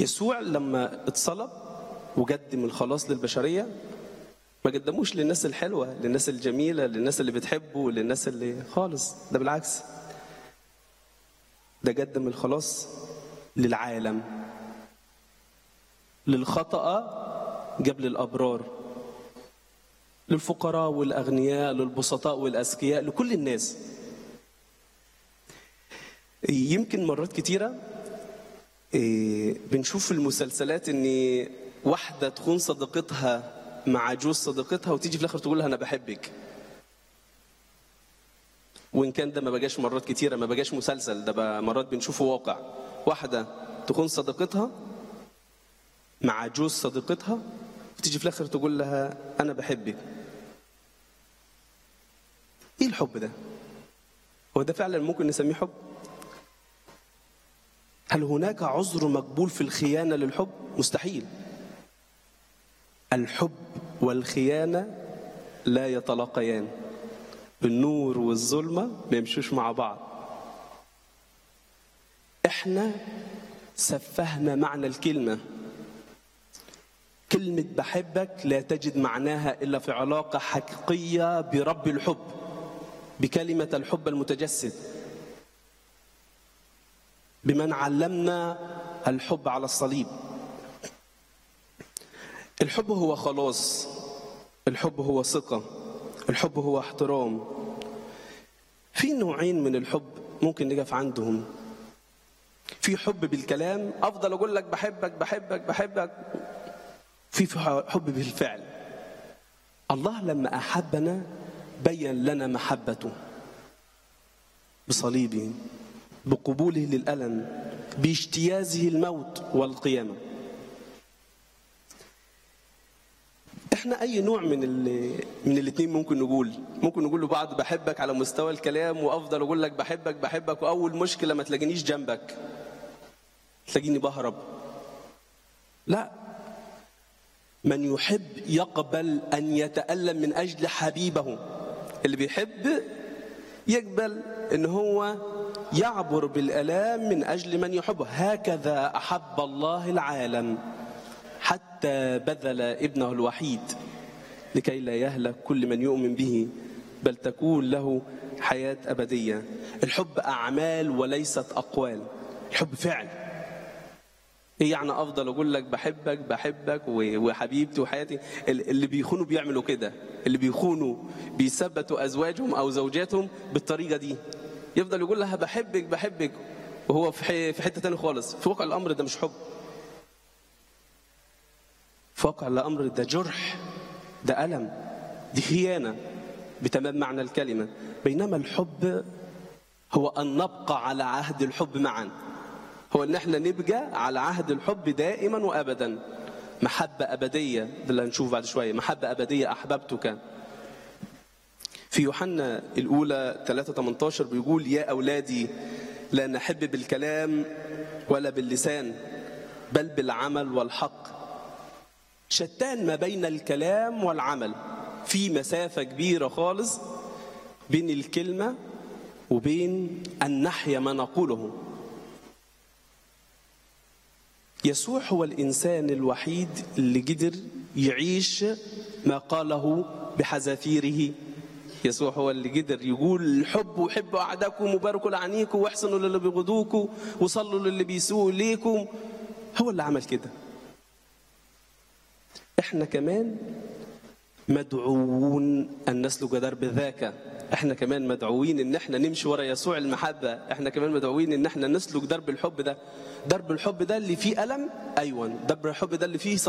يسوع لما اتصلب وقدم الخلاص للبشرية ما قدموش للناس الحلوة للناس الجميلة للناس اللي بتحبه للناس اللي خالص ده بالعكس ده قدم الخلاص للعالم للخطأ قبل الأبرار للفقراء والأغنياء للبسطاء والأذكياء لكل الناس يمكن مرات كتيرة إيه، بنشوف في المسلسلات ان واحدة تخون صديقتها مع جوز صديقتها وتيجي في الاخر تقول لها انا بحبك وان كان ده ما بقاش مرات كتيره ما بقاش مسلسل ده بقى مرات بنشوفه واقع واحده تخون صديقتها مع جوز صديقتها وتيجي في الاخر تقول لها انا بحبك ايه الحب ده هو ده فعلا ممكن نسميه حب هل هناك عذر مقبول في الخيانه للحب مستحيل الحب والخيانه لا يتلاقيان النور والظلمة ما يمشوش مع بعض احنا سفهنا معنى الكلمة كلمة بحبك لا تجد معناها إلا في علاقة حقيقية برب الحب بكلمة الحب المتجسد بمن علمنا الحب على الصليب الحب هو خلاص الحب هو ثقة الحب هو احترام في نوعين من الحب ممكن نقف عندهم في حب بالكلام افضل اقول لك بحبك بحبك بحبك في حب بالفعل الله لما احبنا بين لنا محبته بصليبه بقبوله للالم باجتيازه الموت والقيامه احنا اي نوع من ال من الاثنين ممكن نقول ممكن نقول لبعض بحبك على مستوى الكلام وافضل اقول لك بحبك بحبك واول مشكله ما تلاقينيش جنبك تلاقيني بهرب لا من يحب يقبل ان يتالم من اجل حبيبه اللي بيحب يقبل ان هو يعبر بالالام من اجل من يحبه هكذا احب الله العالم حتى بذل ابنه الوحيد لكي لا يهلك كل من يؤمن به بل تكون له حياة أبدية الحب أعمال وليست أقوال الحب فعل ايه يعني افضل اقول لك بحبك بحبك وحبيبتي وحياتي اللي بيخونوا بيعملوا كده اللي بيخونوا بيثبتوا ازواجهم او زوجاتهم بالطريقه دي يفضل يقول لها بحبك بحبك وهو في حته تاني خالص في واقع الامر ده مش حب في واقع الامر ده جرح ده الم دي خيانه بتمام معنى الكلمه بينما الحب هو ان نبقى على عهد الحب معا هو ان احنا نبقى على عهد الحب دائما وابدا محبه ابديه ده اللي هنشوف بعد شويه محبه ابديه احببتك في يوحنا الاولى 3 18 بيقول يا اولادي لا نحب بالكلام ولا باللسان بل بالعمل والحق شتان ما بين الكلام والعمل في مسافة كبيرة خالص بين الكلمة وبين أن نحيا ما نقوله يسوع هو الإنسان الوحيد اللي قدر يعيش ما قاله بحذافيره يسوع هو اللي قدر يقول الحب وحبوا أعداءكم وباركوا لعنيكم واحسنوا للي بيغضوكم وصلوا للي بيسوءوا إليكم هو اللي عمل كده احنا كمان مدعوون ان نسلك درب ذاك احنا كمان مدعوين ان احنا نمشي ورا يسوع المحبه احنا كمان مدعوين ان احنا نسلك درب الحب ده درب الحب ده اللي فيه الم ايوه درب الحب ده اللي فيه